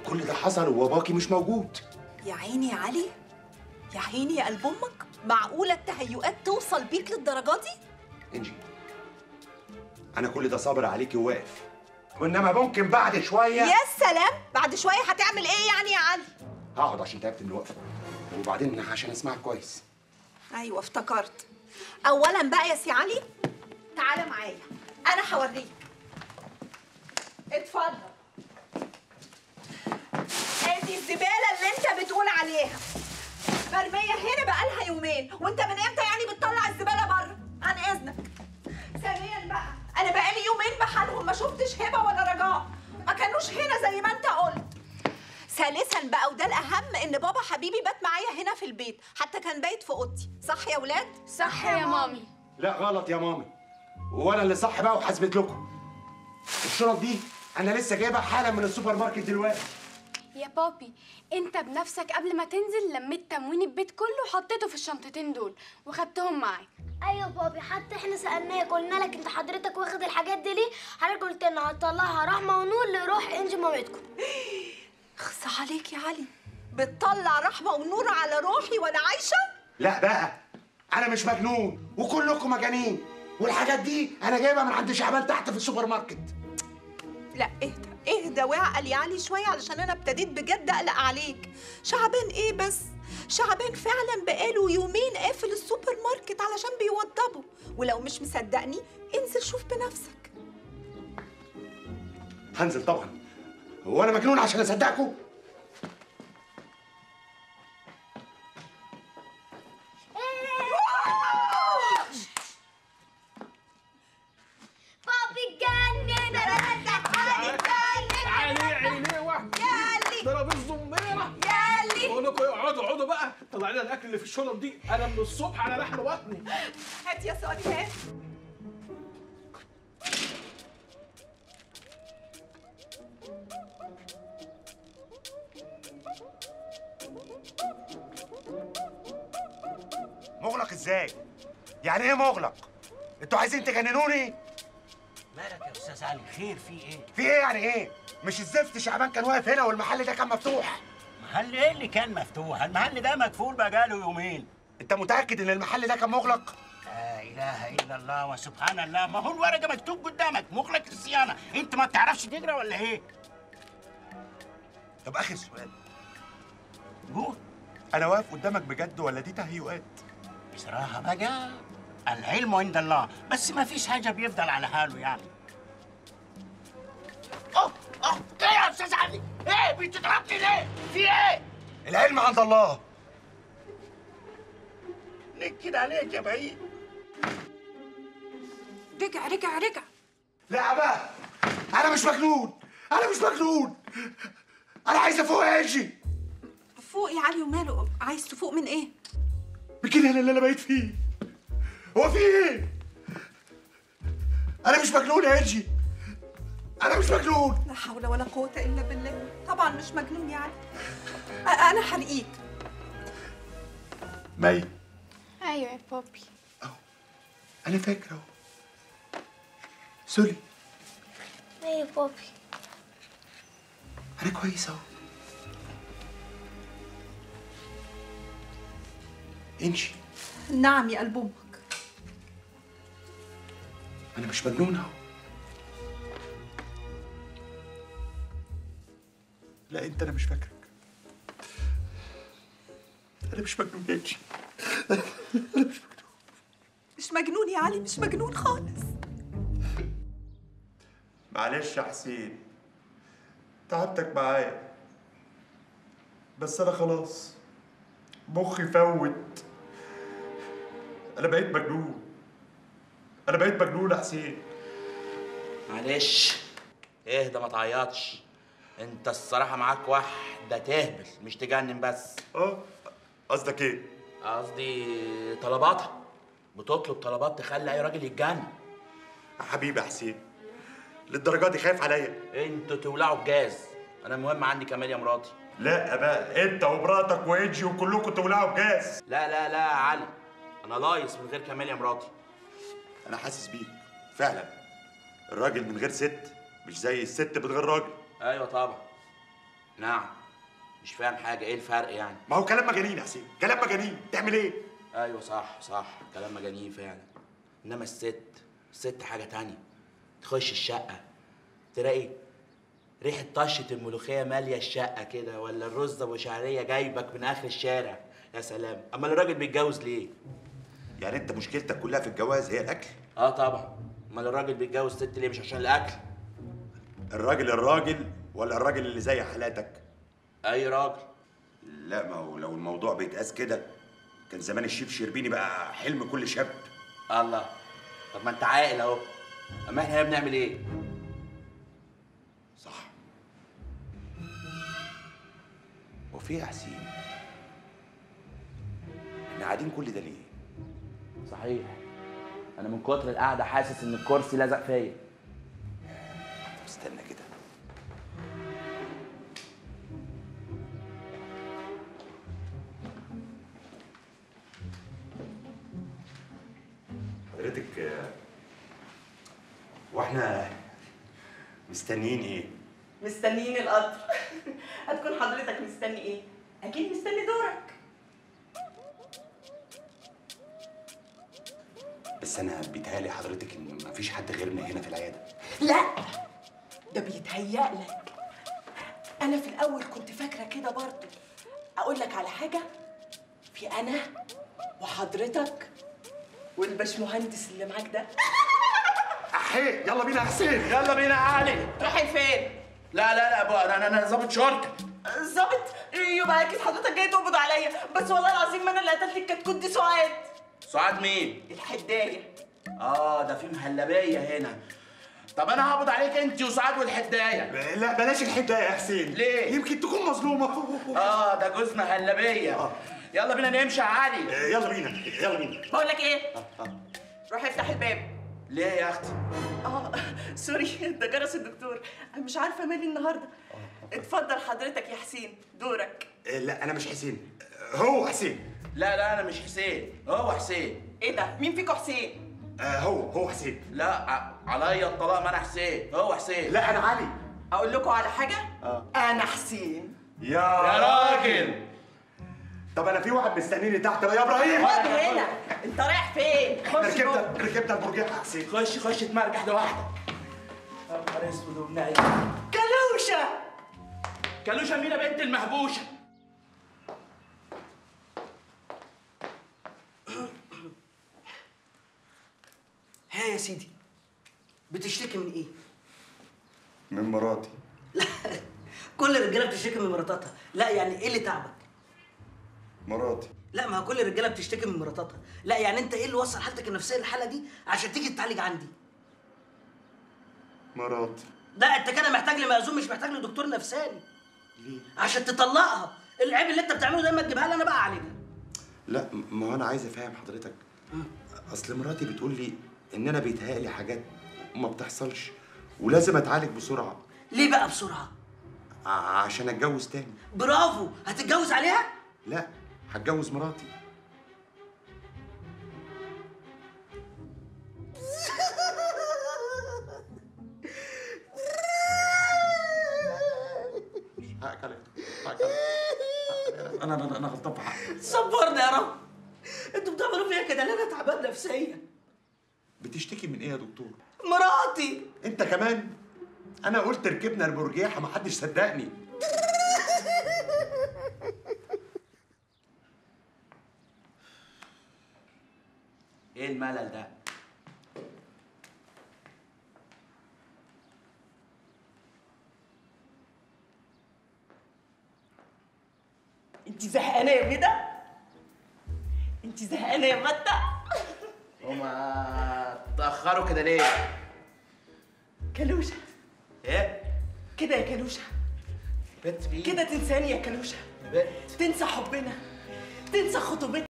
كل ده حصل وباباكي مش موجود يا عيني يا علي يا عيني يا قلب امك معقوله التهيؤات توصل بيك للدرجه دي انجي انا كل ده صابر عليكي وواقف وانما ممكن بعد شويه يا سلام بعد شويه هتعمل ايه يعني يا علي هقعد عشان تعبت من الوقفه وبعدين عشان اسمعك كويس ايوه افتكرت اولا بقى يا سي علي تعالى معايا انا هوريك اتفضل ادي الزباله اللي انت بتقول عليها مرميه هنا بقالها يومين وانت من امتى يعني بتطلع الزباله بره عن اذنك ثانيا بقى انا بقالي يومين بحالهم ما شفتش هبه ولا رجاء ما كانوش هنا زي ما انت قلت ثالثا بقى وده الاهم ان بابا حبيبي بات معايا هنا في البيت حتى كان بايت في اوضتي صح يا ولاد صح يا مامي لا غلط يا مامي وانا اللي صح بقى وحاسبت لكم الشنط دي انا لسه جايبها حالا من السوبر ماركت دلوقتي يا بابي انت بنفسك قبل ما تنزل لميت تموين البيت كله وحطيته في الشنطتين دول وخدتهم معاك ايوه بابي حتى احنا سالناك قلنا لك انت حضرتك واخد الحاجات دي ليه حضرتك قلت لنا هتطلعها رحمه ونور لروح انجي مامتكم خص عليك يا علي بتطلع رحمه ونور على روحي وانا عايشه لا بقى انا مش مجنون وكلكم مجانين والحاجات دي انا جايبها من عند شعبان تحت في السوبر ماركت لا اهدى اهدى واعقل يا علي شويه علشان انا ابتديت بجد اقلق عليك شعبان ايه بس شعبان فعلا بقاله يومين قافل السوبر ماركت علشان بيوضبه ولو مش مصدقني انزل شوف بنفسك هنزل طبعا هو انا مجنون عشان اصدقكم بابي اتجنن علي اتجنن عليه عينيه واحد يالي ضرب الزميره يالي بقول لكم اقعدوا اقعدوا بقى طلع لنا الاكل اللي في الشنط دي انا من الصبح على لحم بطني هات يا سوني هات مغلق ازاي يعني ايه مغلق انتوا عايزين تجننوني مالك يا استاذ علي خير في ايه؟ في ايه يعني ايه مش الزفت شعبان كان واقف هنا والمحل ده كان مفتوح محل ايه اللي كان مفتوح؟ المحل ده مقفول بقاله يومين انت متاكد ان المحل ده كان مغلق لا اله الا الله وسبحان الله ما هو الورقه مكتوب قدامك مغلق الصيانه انت ما بتعرفش تقرا ولا ايه؟ طب اخر سؤال قول انا واقف قدامك بجد ولا دي تهيؤات بصراحه بقى العلم عند الله بس ما فيش حاجه بيفضل على حاله يعني اوه اوه ايه يا استاذ علي؟ ايه بتضربني ليه؟ في ايه؟ العلم عند الله نكد عليك يا بعيد رجع رجع رجع لا بقى انا مش مجنون انا مش مجنون انا عايز افوق يا انجي فوق يا علي وماله عايز تفوق من ايه بكده اللي انا بقيت فيه هو في ايه انا مش مجنون يا انجي انا مش مجنون لا حول ولا قوة إلا بالله طبعا مش مجنون يا علي أ- أنا حرقيك مي ايوه يا بابي انا فاكر اهو سوري ايه بابي انا كويس اهو انجي نعم يا قلب أمك انا مش مجنون اهو لا انت انا مش فاكرك انا مش مجنون يا انجي مش مجنون يا علي مش مجنون خالص معلش يا حسين تعبتك معايا بس انا خلاص مخي فوت انا بقيت مجنون انا بقيت مجنون يا حسين معلش اهدى ما تعيطش انت الصراحه معاك واحده تهبل مش تجنن بس اه قصدك ايه قصدي طلباتها بتطلب طلبات تخلي اي راجل يتجنن حبيبي يا حسين للدرجه دي خايف عليا انتوا تولعوا بجاز انا المهم عندي كمال يا مراتي لا بقى انت ومراتك وانجي وكلكم تولعوا بجاز لا لا لا يا علي انا لايص من غير كمال يا مراتي انا حاسس بيك فعلا الراجل من غير ست مش زي الست من غير راجل ايوه طبعا انا حاسس بيك فعلا الراجل من غير ست مش زي الست من غير راجل ايوه طبعا انا نعم مش فاهم حاجه ايه الفرق يعني ما هو كلام مجانين يا حسين كلام مجانين تعمل ايه ايوه صح صح كلام مجانين فعلا انما الست الست حاجه تانية تخش الشقه تلاقي ريحه طشه الملوخيه ماليه الشقه كده ولا الرز ابو شعريه جايبك من اخر الشارع يا سلام امال الراجل بيتجوز ليه يعني انت مشكلتك كلها في الجواز هي الاكل اه طبعا امال الراجل بيتجوز ست ليه مش عشان الاكل الراجل الراجل ولا الراجل اللي زي حالاتك اي راجل لا ما هو لو الموضوع بيتقاس كده كان زمان الشيف شربيني بقى حلم كل شاب الله طب ما انت عاقل اهو اما احنا هنا بنعمل ايه صح وفي إيه يا حسين احنا قاعدين كل ده ليه صحيح انا من كتر القعده حاسس ان الكرسي لزق فيا طب استنى كده حضرتك آه، واحنا مستنيين ايه؟ مستنيين القطر هتكون حضرتك مستني ايه اكيد مستني دورك بس انا بيتهيألي حضرتك ان مفيش حد غيرنا هنا في العياده لا ده بيتهيأ لك انا في الاول كنت فاكره كده برضه اقول لك على حاجه في انا وحضرتك والباشمهندس اللي معاك ده احيه يلا بينا يا حسين يلا بينا يا علي رايحين فين لا لا لا بقى انا انا ظابط شرطه ظابط يبقى اكيد حضرتك جاي تقبض عليا بس والله العظيم ما انا اللي قتلت الكتكوت دي سعاد سعاد مين الحدايه اه ده في مهلبيه هنا طب انا هقبض عليك انت وسعاد والحدايه لا بلاش الحته يا حسين ليه؟ يمكن تكون مظلومه اه ده جوز مهلبيه يلا بينا نمشي يا علي آه، يلا بينا يلا بينا بقول لك ايه روح افتح الباب ليه يا اختي اه سوري ده جرس الدكتور أنا مش عارفه مالي النهارده اتفضل حضرتك يا حسين دورك آه، لا انا مش حسين آه، هو حسين لا لا انا مش حسين هو حسين ايه ده مين فيكم حسين آه، هو هو حسين لا ع- عليا الطلاق ما انا حسين هو حسين لا انا علي اقول لكم على حاجه انا حسين يا يا راجل طب انا في واحد مستنيني تحت يا ابراهيم اقعد هنا انت رايح فين احنا خش جوه ركبنا ركبنا البرجيحه يا حسين خش خش اتمرجح لوحدك يا نهار اسود ومنعي كلوشه كلوشه مين يا بنت المهبوشه ها يا سيدي بتشتكي من ايه؟ من مراتي كل الرجاله بتشتكي من مراتاتها، لا يعني ايه اللي تعبك؟ مراتي لا ما هو كل الرجاله بتشتكي من مراتاتها، لا يعني انت ايه اللي وصل حالتك النفسيه للحاله دي عشان تيجي تتعالج عندي؟ مراتي لا انت كده محتاج لمأذون مش محتاج لدكتور نفساني ليه؟ عشان تطلقها، العيب اللي انت بتعمله دايما تجيبها لي انا بقى علينا. لا ما هو انا عايز افهم حضرتك اصل مراتي بتقول لي ان انا بيتهيألي حاجات ما بتحصلش ولازم اتعالج بسرعه ليه بقى بسرعه؟ ع- عشان اتجوز تاني برافو، هتتجوز عليها؟ لا هتجوز مراتي حقك عليا حقك عليا انا انا انا غلطان في حقك صبرني يا رب. انتوا بتعملوا فيا كده ليه انا تعبان نفسيا؟ بتشتكي من ايه يا دكتور مراتي انت كمان انا قلت ركبنا البرجيحه ما حدش صدقني ايه الملل ده انت زهقانه يا بيضه انت زهقانه يا متى هما اتأخروا كده ليه؟ كلوشه ايه؟ كده يا كلوشه بنت مين؟ كده تنساني يا كلوشه بنت تنسى حبنا تنسى خطوبتنا